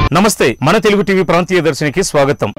నమస్తే మన తెలుగు టీవీ ప్రాంతీయ దర్శనికి స్వాగతం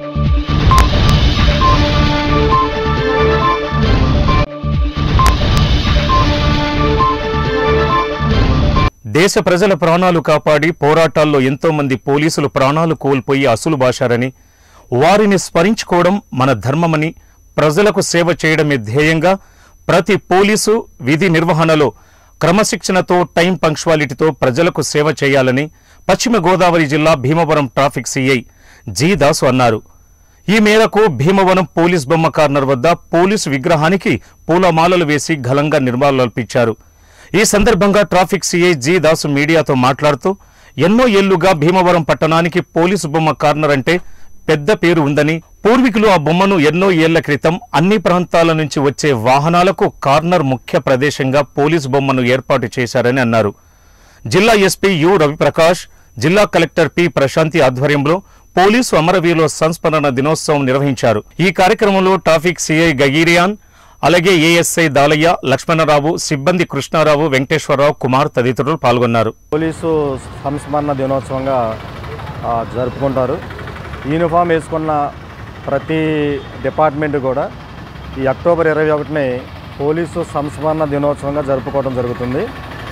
దేశ ప్రజల ప్రాణాలు కాపాడి పోరాటాల్లో ఎంతో మంది పోలీసులు ప్రాణాలు కోల్పోయి అసులు బాశారని వారిని స్మరించుకోవడం మన ధర్మమని ప్రజలకు సేవ చేయడమే ధ్యేయంగా ప్రతి పోలీసు విధి నిర్వహణలో క్రమశిక్షణతో టైం పంక్చువాలిటీతో ప్రజలకు సేవ చేయాలని పశ్చిమ గోదావరి జిల్లా Bhimavaram traffic CI G Dasu అన్నారు ఈ మేరకు భీమవరం పోలీస్ బొమ్మ కార్నర్ వద్ద పోలీసు విగ్రహానికి పూలమాలలు వేసి ఘనంగా నిర్మాణాలర్పించారు ఈ సందర్భంగా ట్రాఫిక్ సిఐ జి దాసు మీడియాతో మాట్లాడుతూ ఎన్నో ఏళ్లుగా భీమవరం పట్టణానికి పోలీసు బొమ్మ కార్నర్ అంటే పెద్ద పేరు ఉందని పూర్వీకులు ఆ బొమ్మను ఎన్నో ఏళ్ల క్రితం అన్ని ప్రాంతాల నుంచి వచ్చే వాహనాలకు కార్నర్ ముఖ్య ప్రదేశంగా పోలీసు బొమ్మను ఏర్పాటు చేశారని అన్నారు జిల్లా ఎస్పీ యు రవిప్రకాష్ జిల్లా కలెక్టర్ పి ప్రశాంతి ఆధ్వర్యంలో పోలీసు అమరవీరుల సంస్మరణ దినోత్సవం నిర్వహించారు ఈ కార్యక్రమంలో ట్రాఫిక్ సిఐ గగీరియాన్ అలాగే ఏఎస్ఐ దాలయ్య లక్ష్మణరావు సిబ్బంది కృష్ణారావు వెంకటేశ్వరరావు కుమార్ తదితరులు పాల్గొన్నారు పోలీసు సంస్మరణ దినోత్సవంగా ఆ, జరుపుకుంటారు యూనిఫామ్ వేసుకున్న ప్రతి డిపార్ట్మెంట్ కూడా ఈ అక్టోబర్ ఇరవై ఒకటిని పోలీసు సంస్మరణ దినోత్సవంగా జరుపుకోవడం జరుగుతుంది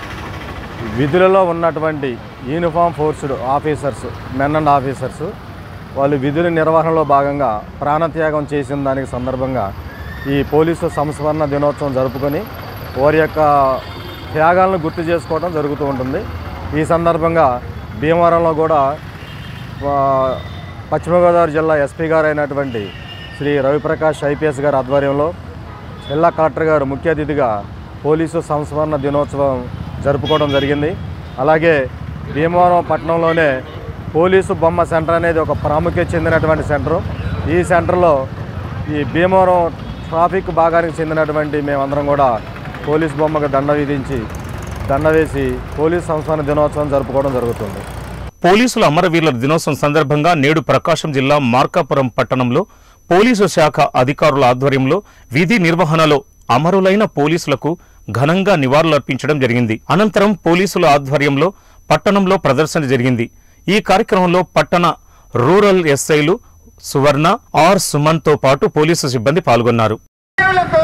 విధులలో ఉన్నటువంటి uniform forced officers men and officers వాళ్ళు విధుల నిర్వహణలో భాగంగా ప్రాణత్యాగం చేసిన దానికి సందర్భంగా ఈ పోలీసు సంస్మరణ దినోత్సవం జరుపుకొని వారి యొక్క త్యాగాలను గుర్తు చేసుకోవడం జరుగుతూ ఉంటుంది ఈ సందర్భంగా భీమవరంలో కూడా ఆ, పశ్చిమ గోదావరి జిల్లా ఎస్పీ గారు అయినటువంటి శ్రీ రవిప్రకాష్ ఐపీఎస్ గారి ఆధ్వర్యంలో జిల్లా కలెక్టర్ గారు ముఖ్య అతిథిగా పోలీసు సంస్మరణ దినోత్సవం జరుపుకోవడం జరిగింది అలాగే భీమవరం పట్టణంలోనే పోలీసు బొమ్మ సెంటర్ అనేది ఒక ప్రాముఖ్యత చెందినటువంటి సెంటరు ఈ సెంటర్లో ఈ భీమవరం ట్రాఫిక్ భాగానికి చెందినటువంటి మేమందరం కూడా పోలీస్ బొమ్మకు దండ విధించి దండ వేసి పోలీస్ సంస్మరణ దినోత్సవం జరుపుకోవడం జరుగుతుంది పోలీసుల అమరవీరుల దినోత్సవం సందర్భంగా నేడు ప్రకాశం జిల్లా మార్కాపురం పట్టణంలో పోలీసు శాఖ అధికారుల ఆధ్వర్యంలో విధి నిర్వహణలో అమరులైన పోలీసులకు ఘనంగా నివాళులర్పించడం జరిగింది అనంతరం పోలీసుల ఆధ్వర్యంలో పట్టణంలో ప్రదర్శన జరిగింది ఈ కార్యక్రమంలో పట్టణ రూరల్ ఎస్ఐలు సువర్ణ ఆర్ సుమన్తో పాటు పోలీసు సిబ్బంది పాల్గొన్నారు వీరులకు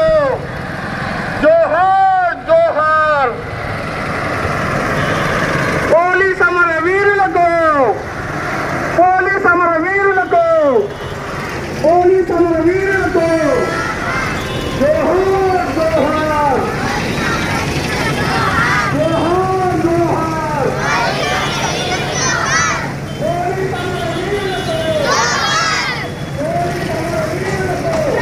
జోహార్ జోహార్ పోలీస్ అమర వీరులకు పోలీస్ అమర వీరులకు పోలీస్ అమర వీరులకు జోహార్ జోహార్ జోహార్ జోహార్ పోలీస్ అమర వీరులకు పోలీస్ అమర వీరులకు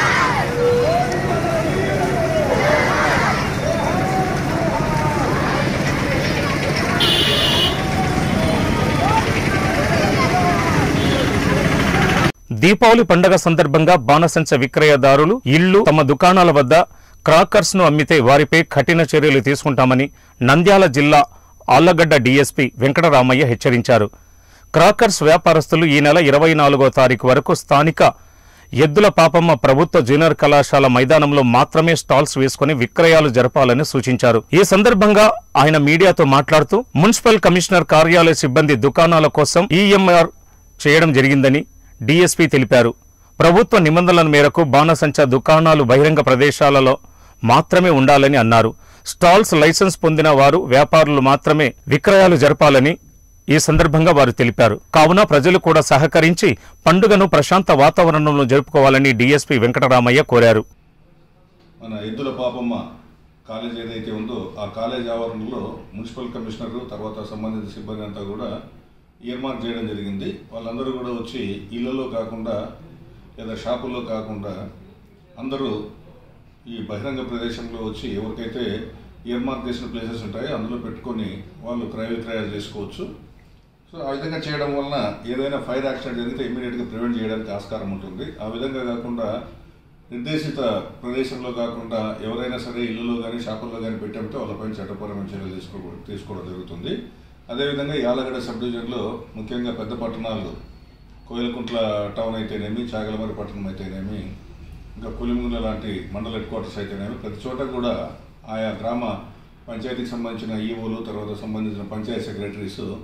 దీపావళి పండగ సందర్భంగా బాణసంచ విక్రయదారులు ఇళ్లు తమ దుకాణాల వద్ద క్రాకర్స్ ను అమ్మితే వారిపై కఠిన చర్యలు తీసుకుంటామని నంద్యాల జిల్లా ఆళ్లగడ్డ డీఎస్పీ వెంకటరామయ్య హెచ్చరించారు క్రాకర్స్ వ్యాపారస్తులు ఈ నెల ఇరవై నాలుగో తారీఖు వరకు స్థానిక ఎద్దుల పాపమ్మ ప్రభుత్వ జూనియర్ కళాశాల మైదానంలో మాత్రమే స్టాల్స్ వేసుకుని విక్రయాలు జరపాలని సూచించారు ఈ సందర్భంగా ఆయన మీడియాతో మాట్లాడుతూ మున్సిపల్ కమిషనర్ కార్యాలయ సిబ్బంది దుకాణాల కోసం ఈఎంఆర్ చేయడం జరిగిందని డీఎస్పీ తెలిపారు ప్రభుత్వ నిబంధనల మేరకు బాణసంచా దుకాణాలు బహిరంగ ప్రదేశాలలో మాత్రమే ఉండాలని అన్నారు స్టాల్స్ లైసెన్స్ పొందిన వారు వ్యాపారులు మాత్రమే విక్రయాలు జరపాలని ఈ సందర్భంగా వారు తెలిపారు కావున ప్రజలు కూడా సహకరించి పండుగను ప్రశాంత వాతావరణంలో జరుపుకోవాలని డీఎస్పీ వెంకటరామయ్య కోరారు మన ఎద్దుల పాపమ్మ కాలేజ్ ఏదైతే ఉందో ఆ కాలేజ్ ఆవరణలో మున్సిపల్ కమిషనర్ తర్వాత సంబంధిత సిబ్బంది అంతా కూడా ఇయర్మార్క్ చేయడం జరిగింది వాళ్ళందరూ కూడా వచ్చి ఇళ్లలో కాకుండా లేదా షాపుల్లో కాకుండా అందరూ ఈ బహిరంగ ప్రదేశంలో వచ్చి ఎవరికైతే ఇయర్మార్క్ చేసిన ప్లేసెస్ ఉంటాయో అందులో పెట్టుకొని వాళ్ళు క్రయ విక్రయాలు చేసుకోవచ్చు సో ఆ విధంగా చేయడం వలన ఏదైనా ఫైర్ యాక్సిడెంట్ జరిగితే ఇమ్మీడియట్గా ప్రివెంట్ చేయడానికి ఆస్కారం ఉంటుంది ఆ విధంగా కాకుండా నిర్దేశిత ప్రదేశంలో కాకుండా ఎవరైనా సరే ఇల్లులో కానీ షాపుల్లో కానీ పెట్టామంటే వాళ్ళపైన చట్టపరమైన చర్యలు తీసుకో తీసుకోవడం జరుగుతుంది అదేవిధంగా యాలగడ్డ సబ్ డివిజన్లో ముఖ్యంగా పెద్ద పట్టణాలు కోయిలకుంట్ల టౌన్ అయితేనేమి చాగలమరి పట్టణం అయితేనేమి ఇంకా పులిముగుల లాంటి మండల హెడ్ క్వార్టర్స్ అయితేనేమి ప్రతి చోట కూడా ఆయా గ్రామ పంచాయతీకి సంబంధించిన ఈఓలు తర్వాత సంబంధించిన పంచాయతీ సెక్రటరీస్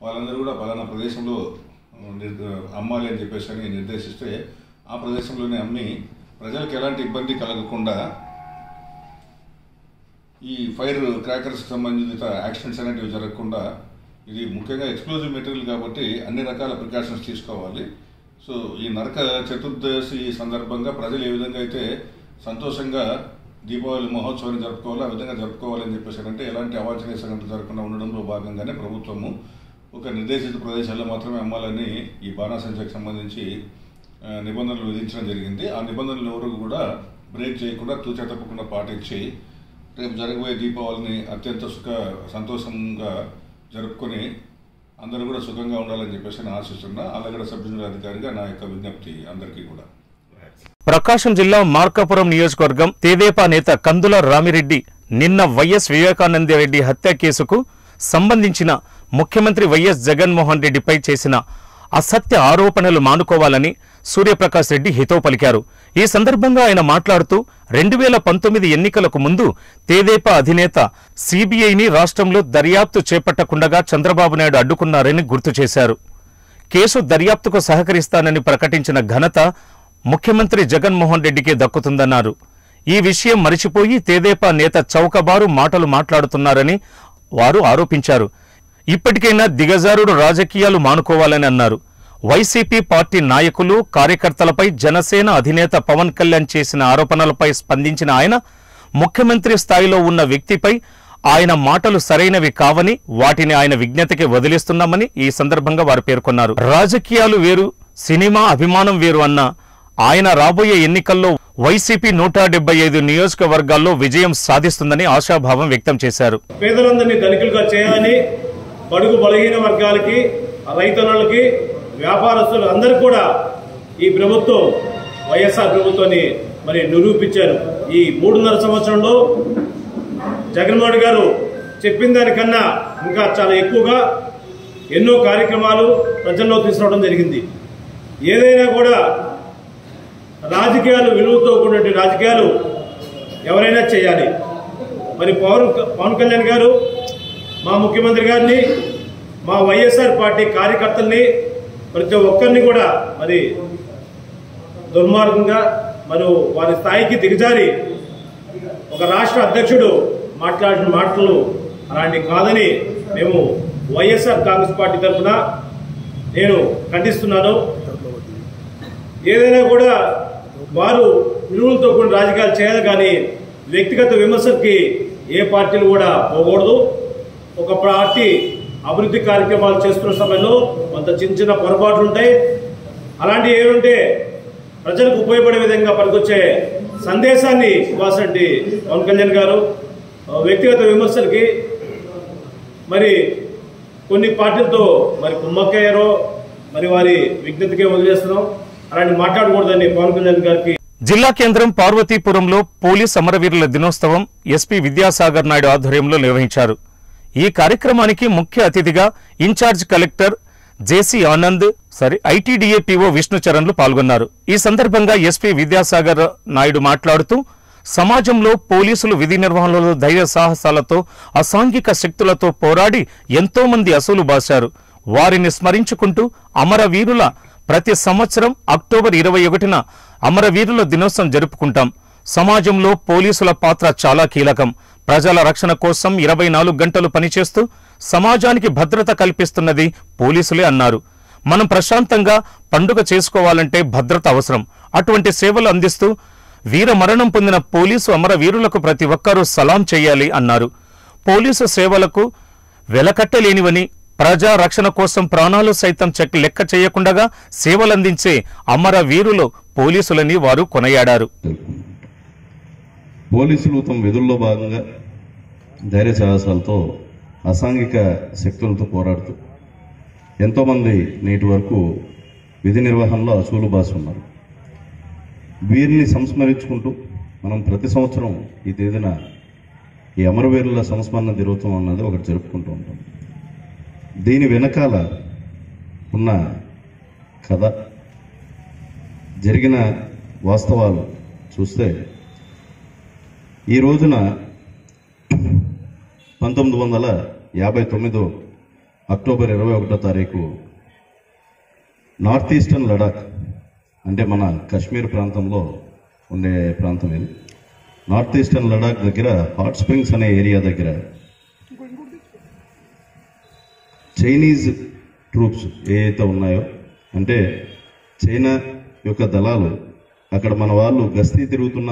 వాళ్ళందరూ కూడా పలానా ప్రదేశంలో ఆ, నిర్- అమ్మాలి అని చెప్పేసి అని నిర్దేశిస్తే ఆ ప్రదేశంలోనే అమ్మి ప్రజలకు ఎలాంటి ఇబ్బంది కలగకుండా ఈ ఫైర్ క్రాకర్స్ సంబంధిత యాక్సిడెంట్స్ అనేటివి జరగకుండా ఇది ముఖ్యంగా ఎక్స్ప్లోజివ్ మెటీరియల్ కాబట్టి అన్ని రకాల ప్రికాషన్స్ తీసుకోవాలి సో ఈ నరక చతుర్దశి సందర్భంగా ప్రజలు ఏ విధంగా అయితే సంతోషంగా దీపావళి మహోత్సవాన్ని జరుపుకోవాలో ఆ విధంగా జరుపుకోవాలని చెప్పేసి అంటే ఎలాంటి అవాంఛనీయ సంఘటనలు జరగకుండా ఉండడంలో భాగంగానే ప్రభుత్వము ఒక నిర్దేశిత ప్రదేశాల్లో మాత్రమే అమ్మాలని ఈ బాణాసంచకు సంబంధించి ఆ, నిబంధనలు విధించడం జరిగింది ఆ నిబంధనలు ఎవరు కూడా బ్రేక్ చేయకుండా తూచా తప్పకుండా పాటించి రేపు జరగబోయే దీపావళిని అత్యంత సుఖ సంతోషంగా జరుపుకొని అందరూ కూడా సుఖంగా ఉండాలని చెప్పేసి నేను ఆశిస్తున్నా అలాగడ సబ్ డివిజనల్ అధికారిగా నా యొక్క విజ్ఞప్తి అందరికీ కూడా ప్రకాశం జిల్లా మార్కాపురం నియోజకవర్గం తేదేపా నేత కందుల రామిరెడ్డి నిన్న వైఎస్ వివేకానందరెడ్డి హత్య కేసుకు సంబంధించిన ముఖ్యమంత్రి వైఎస్ జగన్మోహన్ రెడ్డిపై చేసిన అసత్య ఆరోపణలు మానుకోవాలని సూర్యప్రకాష్ రెడ్డి హితవు పలికారు ఈ సందర్భంగా ఆయన మాట్లాడుతూ రెండు వేల పంతొమ్మిది ఎన్నికలకు ముందు తేదేపా అధినేత సిబిఐని రాష్ట్రంలో దర్యాప్తు చేపట్టకుండగా చంద్రబాబు నాయుడు అడ్డుకున్నారని గుర్తు చేశారు కేసు దర్యాప్తుకు సహకరిస్తానని ప్రకటించిన ఘనత ముఖ్యమంత్రి జగన్మోహన్ రెడ్డికే దక్కుతుందన్నారు ఈ విషయం మరిచిపోయి తేదేపా నేత చౌకబారు మాటలు మాట్లాడుతున్నారని వారు ఆరోపించారు ఇప్పటికైనా దిగజారుడు రాజకీయాలు మానుకోవాలని అన్నారు వైసీపీ పార్టీ నాయకులు కార్యకర్తలపై జనసేన అధినేత పవన్ కళ్యాణ్ చేసిన ఆరోపణలపై స్పందించిన ఆయన ముఖ్యమంత్రి స్థాయిలో ఉన్న వ్యక్తిపై ఆయన మాటలు సరైనవి కావని వాటిని ఆయన విజ్ఞతకి వదిలిస్తున్నామని ఈ సందర్భంగా వారు పేర్కొన్నారు రాజకీయాలు వేరు సినిమా అభిమానం వేరు అన్న ఆయన రాబోయే ఎన్నికల్లో వైసీపీ నూట డెబ్బై ఐదు నియోజకవర్గాల్లో విజయం సాధిస్తుందని ఆశాభావం వ్యక్తం చేశారు పేదలందరినీ ధనికులుగా చేయాలని బడుగు బలహీన వర్గాలకి రైతన్నలకి వ్యాపారస్తులు అందరికీ కూడా ఈ ప్రభుత్వం వైఎస్ఆర్ ప్రభుత్వాన్ని మరి నిరూపించారు ఈ మూడున్నర సంవత్సరంలో జగన్మోహన్ గారు చెప్పిన దానికన్నా ఇంకా చాలా ఎక్కువగా ఎన్నో కార్యక్రమాలు ప్రజల్లో తీసుకురావడం జరిగింది ఏదైనా కూడా రాజకీయాలు విలువతో కూడినటువంటి రాజకీయాలు ఎవరైనా చేయాలి మరి పవన్ పవన్ కళ్యాణ్ గారు మా ముఖ్యమంత్రి గారిని మా వైఎస్ఆర్ పార్టీ కార్యకర్తల్ని ప్రతి ఒక్కరిని కూడా మరి దుర్మార్గంగా మరి వారి స్థాయికి దిగజారి ఒక రాష్ట్ర అధ్యక్షుడు మాట్లాడిన మాటలు అలాంటి కాదని మేము వైఎస్ఆర్ కాంగ్రెస్ పార్టీ తరఫున నేను ఖండిస్తున్నాను ఏదైనా కూడా వారు విలువలతో కూడిన రాజకీయాలు చేయాలి కానీ వ్యక్తిగత విమర్శలకి ఏ పార్టీలు కూడా పోకూడదు ఒక పార్టీ అభివృద్ధి కార్యక్రమాలు చేస్తున్న సమయంలో కొంత చిన్న చిన్న పొరపాట్లు ఉంటాయి అలాంటివి ఏముంటే ప్రజలకు ఉపయోగపడే విధంగా పనికొచ్చే సందేశాన్ని ఇవ్వాల్సినటువంటి పవన్ కళ్యాణ్ గారు ఆ, వ్యక్తిగత విమర్శలకి మరి కొన్ని పార్టీలతో మరి కుమ్మక్కయ్యారో మరి వారి విజ్ఞతకే వదిలేస్తున్నాం అలాంటి మాట్లాడకూడదని పవన్ కళ్యాణ్ గారికి జిల్లా కేంద్రం పార్వతీపురంలో పోలీస్ అమరవీరుల దినోత్సవం ఎస్పీ విద్యాసాగర్ నాయుడు ఆధ్వర్యంలో నిర్వహించారు ఈ కార్యక్రమానికి ముఖ్య అతిథిగా incharge collector JC Anand sorry ITDA PO విష్ణుచరణ్లు పాల్గొన్నారు ఈ సందర్భంగా ఎస్పీ విద్యాసాగర్ నాయుడు మాట్లాడుతూ సమాజంలో పోలీసులు విధి నిర్వహణలో ధైర్య సాహసాలతో అసాంఘిక శక్తులతో పోరాడి ఎంతో మంది అసూలు బాశారు వారిని స్మరించుకుంటూ అమరవీరుల ప్రతి సంవత్సరం అక్టోబర్ ఇరవై ఒకటిన అమరవీరుల దినోత్సవం జరుపుకుంటాం సమాజంలో పోలీసుల పాత్ర చాలా కీలకం ప్రజల రక్షణ కోసం ఇరవై నాలుగు గంటలు పనిచేస్తూ సమాజానికి భద్రత కల్పిస్తున్నది పోలీసులే అన్నారు మనం ప్రశాంతంగా పండుగ చేసుకోవాలంటే భద్రత అవసరం అటువంటి సేవలు అందిస్తూ వీర మరణం పొందిన పోలీసు అమరవీరులకు ప్రతి ఒక్కరూ సలాం చేయాలి అన్నారు పోలీసు సేవలకు వెలకట్టలేనివని ప్రజా రక్షణ కోసం ప్రాణాలు సైతం చెక్ లెక్క చేయకుండగా సేవలందించే అమరవీరులు పోలీసులని వారు కొనయాడారు పోలీసులు తమ విధుల్లో భాగంగా ధైర్య సాహసాలతో అసాంఘిక శక్తులతో పోరాడుతూ ఎంతోమంది నేటి వరకు విధి నిర్వహణలో అసూలు బాసి ఉన్నారు వీరిని సంస్మరించుకుంటూ మనం ప్రతి సంవత్సరం ఈ తేదీన ఈ అమరవీరుల సంస్మరణ దినోత్సవం అన్నది ఒకటి జరుపుకుంటూ ఉంటాం దీని వెనకాల ఉన్న కథ జరిగిన వాస్తవాలు చూస్తే ఈ రోజున పంతొమ్మిది వందల యాభై తొమ్మిదో అక్టోబర్ ఇరవై ఒకటో తారీఖు నార్త్ ఈస్టర్న్ లడాక్ అంటే మన కాశ్మీర్ ప్రాంతంలో ఉండే ప్రాంతం ఇది నార్త్ ఈస్టర్న్ లడాక్ దగ్గర హాట్ స్ప్రింగ్స్ అనే ఏరియా దగ్గర చైనీస్ ట్రూప్స్ ఏవైతే ఉన్నాయో అంటే చైనా యొక్క దళాలు అక్కడ మన వాళ్ళు గస్తీ తిరుగుతున్న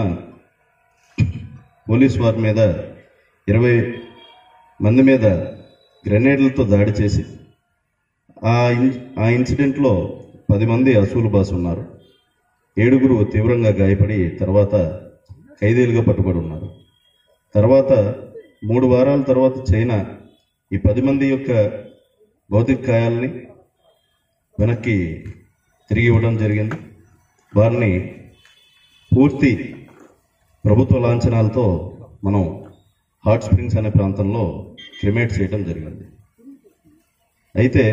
పోలీస్ వారి మీద ఇరవై మంది మీద గ్రెనేడ్లతో దాడి చేసి ఆ ఇన్ ఆ ఇన్సిడెంట్లో పది మంది అసూలు బాస్ ఉన్నారు ఏడుగురు తీవ్రంగా గాయపడి తర్వాత ఖైదీలుగా పట్టుబడి ఉన్నారు తర్వాత మూడు వారాల తర్వాత చైనా ఈ పది మంది యొక్క భౌతిక కాయాల్ని వెనక్కి తిరిగి ఇవ్వడం జరిగింది వారిని పూర్తి ప్రభుత్వ లాంఛనాలతో మనం హాట్ స్ప్రింగ్స్ అనే ప్రాంతంలో క్రిమేట్ చేయడం జరిగింది అయితే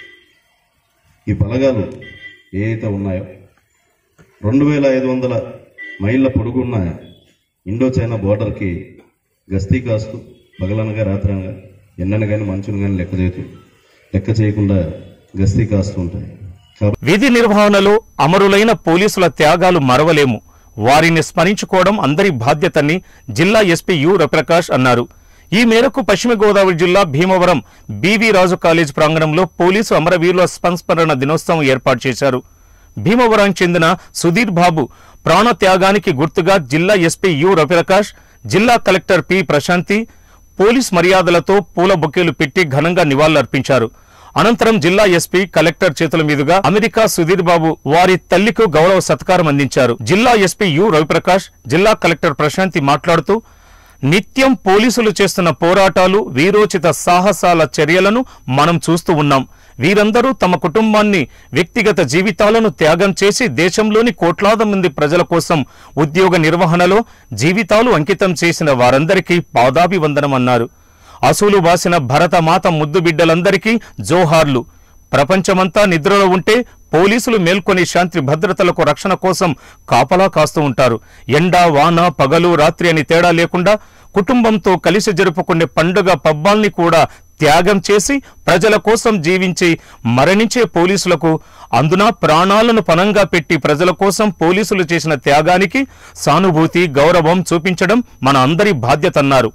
ఈ బలగాలు ఏవైతే ఉన్నాయో రెండు వేల ఐదు వందల మైళ్ళ పొడుగున్న ఇండో చైనా బోర్డర్కి గస్తీ కాస్తూ పగలనగా రాత్రనగా ఎండను కానీ మంచును కానీ లెక్క చేతూ లెక్క చేయకుండా గస్తీ కాస్తూ ఉంటాయి కాబట్టి విధి నిర్వహణలో అమరులైన పోలీసుల త్యాగాలు మరవలేము వారిని స్మరించుకోవడం అందరి బాధ్యతని జిల్లా ఎస్పీ యు రవిప్రకాష్ అన్నారు ఈ మేరకు పశ్చిమ గోదావరి జిల్లా భీమవరం బీవీ రాజు కాలేజ్ ప్రాంగణంలో పోలీసు అమరవీరుల సంస్మరణ దినోత్సవం ఏర్పాటు చేశారు భీమవరం చెందిన సుధీర్ బాబు ప్రాణత్యాగానికి గుర్తుగా జిల్లా ఎస్పీ యు రవిప్రకాష్ జిల్లా కలెక్టర్ పి ప్రశాంతి పోలీస్ మర్యాదలతో పూల బొకేలు పెట్టి ఘనంగా నివాళులర్పించారు అనంతరం జిల్లా ఎస్పీ కలెక్టర్ చేతుల మీదుగా అమెరికా సుధీర్ బాబు వారి తల్లికు గౌరవ సత్కారం అందించారు జిల్లా ఎస్పీ యు రవిప్రకాష్ జిల్లా కలెక్టర్ ప్రశాంతి మాట్లాడుతూ నిత్యం పోలీసులు చేస్తున్న పోరాటాలు వీరోచిత సాహసాల చర్యలను మనం చూస్తూ ఉన్నాం వీరందరూ తమ కుటుంబాన్ని వ్యక్తిగత జీవితాలను త్యాగం చేసి దేశంలోని కోట్లాది మంది ప్రజల కోసం ఉద్యోగ నిర్వహణలో జీవితాలు అంకితం చేసిన వారందరికీ పాదాభివందనం అన్నారు అసూలు బాసిన భరతమాత ముద్దు బిడ్డలందరికీ జోహార్లు ప్రపంచమంతా నిద్రలో ఉంటే పోలీసులు మేల్కొని శాంతి భద్రతలకు రక్షణ కోసం కాపలా కాస్తూ ఉంటారు ఎండ వాన పగలు రాత్రి అని తేడా లేకుండా కుటుంబంతో కలిసి జరుపుకునే పండుగ పబ్బాల్ని కూడా త్యాగం చేసి ప్రజల కోసం జీవించి మరణించే పోలీసులకు అందున ప్రాణాలను పనంగా పెట్టి ప్రజల కోసం పోలీసులు చేసిన త్యాగానికి సానుభూతి గౌరవం చూపించడం మన అందరి బాధ్యత అన్నారు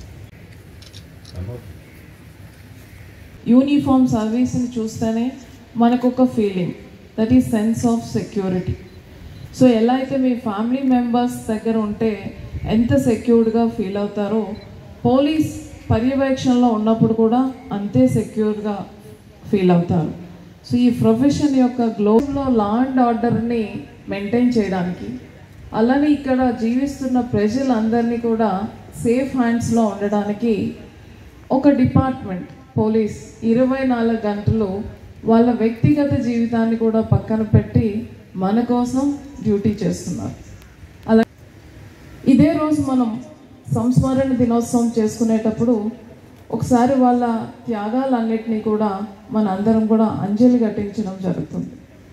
యూనిఫామ్ సర్వీస్ని చూస్తేనే మనకు ఒక feeling that is sense of security so ఎలా అయితే మీ ఫ్యామిలీ మెంబర్స్ దగ్గర ఉంటే ఎంత సెక్యూర్డ్గా ఫీల్ అవుతారో పోలీస్ పర్యవేక్షణలో ఉన్నప్పుడు కూడా అంతే సెక్యూర్గా ఫీల్ అవుతారు సో ఈ ప్రొఫెషన్ యొక్క గ్లోబ్లో లా అండ్ ఆర్డర్ని మెయింటైన్ చేయడానికి అలానే ఇక్కడ జీవిస్తున్న ప్రజలందరినీ కూడా సేఫ్ హ్యాండ్స్లో ఉండడానికి ఒక డిపార్ట్మెంట్ పోలీస్ ఇరవై నాలుగు గంటలు వాళ్ళ వ్యక్తిగత జీవితాన్ని కూడా పక్కన పెట్టి మన కోసం డ్యూటీ చేస్తున్నారు అలా ఇదే రోజు మనం సంస్మరణ దినోత్సవం చేసుకునేటప్పుడు ఒకసారి వాళ్ళ త్యాగాలన్నిటినీ కూడా మన అందరం కూడా అంజలి ఘటించడం జరుగుతుంది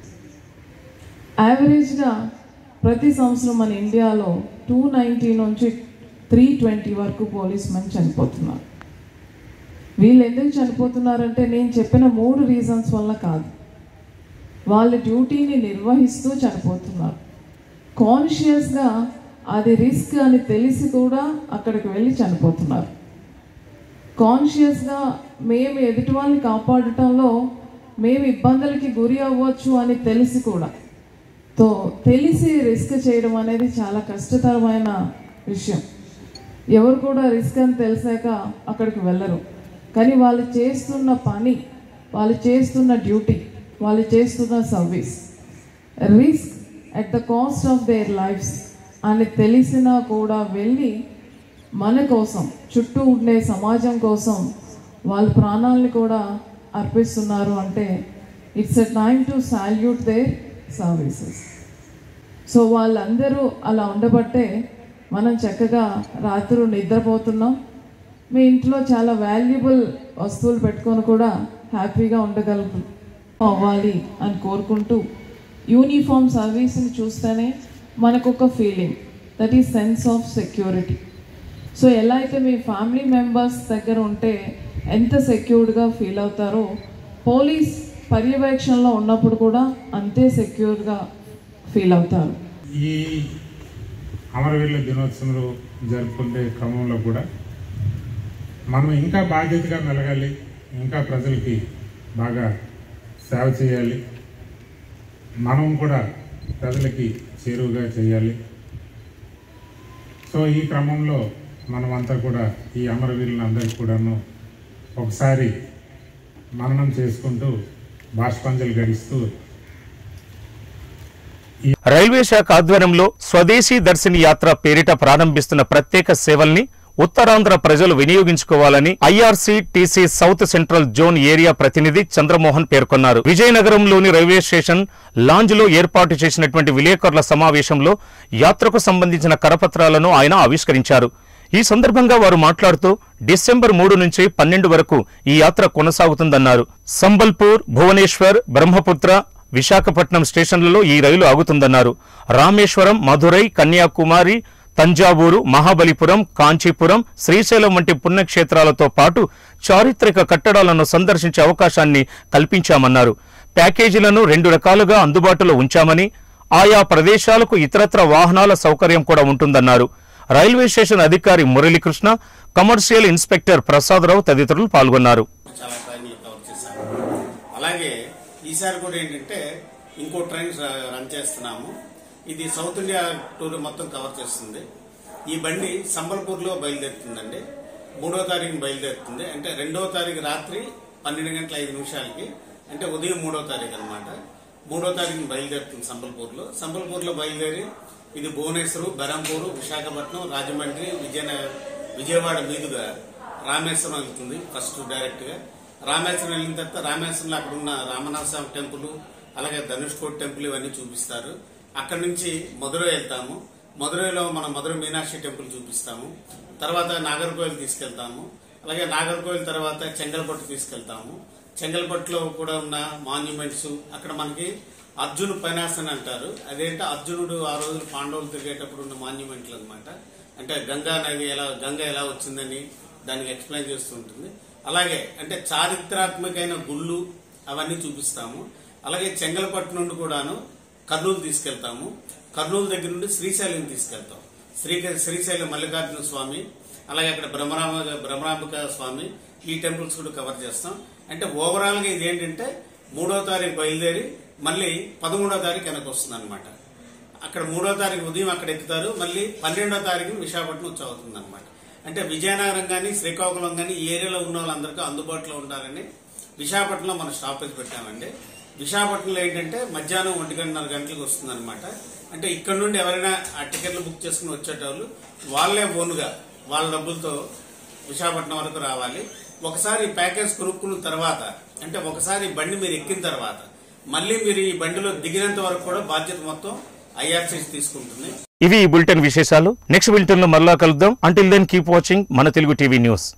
యావరేజ్గా ప్రతి సంవత్సరం మన ఇండియాలో టూ నైంటీ నుంచి త్రీ ట్వంటీ వరకు పోలీస్ మెన్ చనిపోతున్నారు వీళ్ళు ఎందుకు చనిపోతున్నారంటే నేను చెప్పిన మూడు రీజన్స్ వల్ల కాదు వాళ్ళ డ్యూటీని నిర్వహిస్తూ చనిపోతున్నారు కాన్షియస్గా అది రిస్క్ అని తెలిసి కూడా అక్కడికి వెళ్ళి చనిపోతున్నారు కాన్షియస్గా మేము ఎదుటి వాళ్ళని కాపాడటంలో మేము ఇబ్బందులకి గురి అవ్వచ్చు అని తెలిసి కూడా తో తెలిసి రిస్క్ చేయడం అనేది చాలా కష్టతరమైన విషయం ఎవరు కూడా రిస్క్ అని తెలిసాక అక్కడికి వెళ్ళరు కానీ వాళ్ళు చేస్తున్న పని వాళ్ళు చేస్తున్న డ్యూటీ వాళ్ళు చేస్తున్న service risk at the cost of their lives అని తెలిసినా కూడా వెళ్ళి మన కోసం చుట్టూ ఉండే సమాజం కోసం వాళ్ళ ప్రాణాలని కూడా అర్పిస్తున్నారు అంటే it's a time to salute their services so వాళ్ళందరూ అలా ఉండబట్టే మనం చక్కగా రాత్రులు నిద్రపోతున్నాం మీ ఇంట్లో చాలా వాల్యుబుల్ వస్తువులు పెట్టుకొని కూడా హ్యాపీగా ఉండగలరు అవ్వాలి అని కోరుకుంటూ యూనిఫామ్ సర్వీస్ని చూస్తేనే మనకు ఒక feeling that is sense of security so ఎలా అయితే మీ ఫ్యామిలీ మెంబర్స్ దగ్గర ఉంటే ఎంత సెక్యూర్డ్గా ఫీల్ అవుతారో పోలీస్ పర్యవేక్షణలో ఉన్నప్పుడు కూడా అంతే సెక్యూర్గా ఫీల్ అవుతారు ఈ అమరవీరుల దినోత్సవంలో జరుపుకునే క్రమంలో కూడా మనం ఇంకా బాధ్యతగా మెలగాలి ఇంకా ప్రజలకి బాగా సేవ చేయాలి మనం కూడా ప్రజలకి చేరువుగా చేయాలి సో ఈ క్రమంలో మనమంతా కూడా ఈ అమరవీరులందరికీ కూడాను ఒకసారి మననం చేసుకుంటూ బాష్పాంజలి గడిస్తూ రైల్వే శాఖ ఆధ్వర్యంలో స్వదేశీ దర్శిని యాత్ర పేరిట ప్రారంభిస్తున్న ప్రత్యేక సేవల్ని ఉత్తరాంధ్ర ప్రజలు వినియోగించుకోవాలని IRCTC south central zone area ప్రతినిధి చంద్రమోహన్ పేర్కొన్నారు విజయనగరంలోని రైల్వే స్టేషన్ లాంజ్ లో ఏర్పాటు చేసినటువంటి విలేకరుల సమావేశంలో యాత్రకు సంబంధించిన కరపత్రాలను ఆయన ఆవిష్కరించారు ఈ సందర్భంగా వారు మాట్లాడుతూ డిసెంబర్ మూడు నుంచి పన్నెండు వరకు ఈ యాత్ర కొనసాగుతుందన్నారు సంబల్పూర్ భువనేశ్వర్ బ్రహ్మపుత్ర విశాఖపట్నం స్టేషన్లలో ఈ రైలు ఆగుతుందన్నారు రామేశ్వరం మధురై కన్యాకుమారి తంజావూరు మహాబలిపురం కాంచీపురం శ్రీశైలం వంటి పుణ్యక్షేత్రాలతో పాటు చారిత్రక కట్టడాలను సందర్శించే అవకాశాన్ని కల్పించామన్నారు ప్యాకేజీలను రెండు రకాలుగా అందుబాటులో ఉంచామని ఆయా ప్రదేశాలకు ఇతరత్ర వాహనాల సౌకర్యం కూడా ఉంటుందన్నారు రైల్వే స్టేషన్ అధికారి మురళీకృష్ణ కమర్షియల్ ఇన్స్పెక్టర్ ప్రసాదరావు తదితరులు పాల్గొన్నారు చాలా ట్రైన్లు కవర్ చేశాము అలాగే ఈసారి కూడా ఏంటంటే ఇంకో ట్రైన్ ర- రన్ చేస్తున్నాము ఇది సౌత్ ఇండియా టూర్ మొత్తం కవర్ చేస్తుంది ఈ బండి సంబల్పూర్లో బయలుదేరుతుందండి మూడో తారీఖున బయలుదేరుతుంది అంటే రెండో తారీఖు రాత్రి పన్నెండు గంటల ఐదు నిమిషాలకి అంటే ఉదయం మూడో తారీఖు అనమాట మూడో తారీఖున బయలుదేరుతుంది సంబల్పూర్లో సంబల్పూర్లో బయలుదేరి ఇది భువనేశ్వర్ బెరంపూర్ విశాఖపట్నం రాజమండ్రి విజయనగర విజయవాడ మీదుగా రామేశ్వరం వెళ్తుంది ఫస్ట్ డైరెక్ట్ గా రామేశ్వరం వెళ్ళిన తర్వాత రామేశ్వరంలో అక్కడ ఉన్న రామనాథ స్వామి టెంపుల్ అలాగే ధనుష్కోట్ టెంపుల్ ఇవన్నీ చూపిస్తారు అక్కడ నుంచి మధురై వెళ్తాము మధురైలో మన మధుర మీనాక్షి టెంపుల్ చూపిస్తాము తర్వాత నాగర్కోయిల్ తీసుకెళ్తాము అలాగే నాగర్కోయిల్ తర్వాత చెంగల్పట్టు తీసుకెళ్తాము చెంగల్పట్టులో కూడా ఉన్న మాన్యుమెంట్స్ అక్కడ మనకి అర్జున్ పైనాసన్ అంటారు అదేంటే అర్జునుడు ఆ రోజులు పాండవులు తిరిగేటప్పుడు ఉన్న మాన్యుమెంట్లు అన్నమాట అంటే గంగా నది ఎలా గంగ ఎలా వచ్చిందని దానికి ఎక్స్ప్లెయిన్ చేస్తూ ఉంటుంది అలాగే అంటే చారిత్రాత్మకమైన గుళ్ళు అవన్నీ చూపిస్తాము అలాగే చెంగల్పట్టు నుండి కూడాను కర్నూలు తీసుకెళ్తాము కర్నూలు దగ్గర నుండి శ్రీశైలం తీసుకెళ్తాం శ్రీ శ్రీశైలం మల్లికార్జున స్వామి అలాగే అక్కడ బ్రహ్మరామ బ్రహ్మరాంబిక స్వామి ఈ టెంపుల్స్ కూడా కవర్ చేస్తాం అంటే ఓవరాల్ గా ఇది ఏంటంటే మూడో తారీఖు బయలుదేరి మళ్ళీ పదమూడో తారీఖు వెనక్కి వస్తుంది అనమాట అక్కడ మూడో తారీఖు ఉదయం అక్కడ ఎక్కుతారు మళ్ళీ పన్నెండో తారీఖు విశాఖపట్నం వచ్చి అవుతుంది అనమాట అంటే విజయనగరం కానీ శ్రీకాకుళం కానీ ఈ ఏరియాలో ఉన్న వాళ్ళందరికీ అందుబాటులో ఉండాలని విశాఖపట్నంలో మనం స్టాపేజ్ పెట్టామండి విశాఖపట్నంలో ఏంటంటే మధ్యాహ్నం ఒంటి గంటన్నర గంటలకు వస్తుంది అనమాట అంటే ఇక్కడ నుండి ఎవరైనా ఆ టికెట్లు బుక్ చేసుకుని వచ్చేటోళ్ళు వాళ్ళే ఓన్గా వాళ్ళ డబ్బులతో విశాఖపట్నం వరకు రావాలి ఒకసారి ఈ ప్యాకేజ్ కొనుక్కున్న తర్వాత అంటే ఒకసారి ఈ బండి మీరు ఎక్కిన తర్వాత మళ్ళీ మీరు ఈ బండిలో దిగినంత వరకు కూడా బాధ్యత మొత్తం ఐఆర్సీసీ తీసుకుంటుంది ఇవి ఈ బులెటిన్ విశేషాలు నెక్స్ట్ బులెటిన్ లో మరలా కలుద్దాం అంటిల్ దెన్ కీప్ వాచింగ్ మన తెలుగు టీవీ న్యూస్